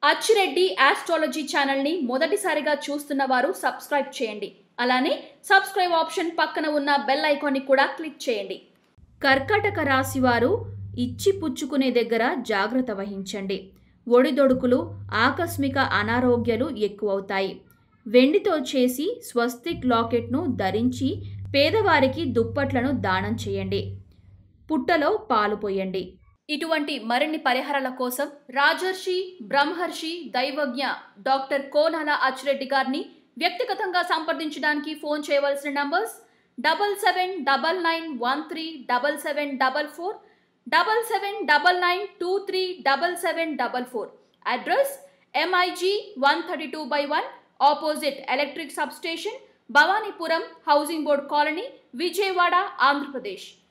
Achi Reddy astrology ఛానల్ని మొదటిసారిగా చూస్తున్న వారు సబ్స్క్రైబ్ చేయండి అలానే సబ్స్క్రైబ్ ఆప్షన్ పక్కన ఉన్న బెల్ ఐకాన్ని కూడా క్లిక్ చేయండి కర్కాటక రాశి వారు ఇచ్చి పుచ్చుకునే దగ్గర జాగ్రత్త వహించండి ఒడిదొడుకులు ఆకస్మిక అనారోగ్యాలు ఎక్కువవుతాయి వెండితో చేసి స్వస్తిక్ లాకెట్ను ధరించి పేదవారికి దుప్పట్లను దానం చేయండి పుట్టలో పాలు పోయండి ఇటువంటి మరిన్ని పరిహారాల కోసం రాజర్షి బ్రహ్మర్షి దైవజ్ఞ డాక్టర్ కోనాల అచ్చిరెడ్డి గారిని వ్యక్తిగతంగా సంప్రదించడానికి ఫోన్ చేయవలసిన numbers double seven double nine one three double seven double four double seven double nine two three double seven double four address MIG one thirty two by one opposite electric substation Bhavanipuram housing board colony Vijayawada Andhra Pradesh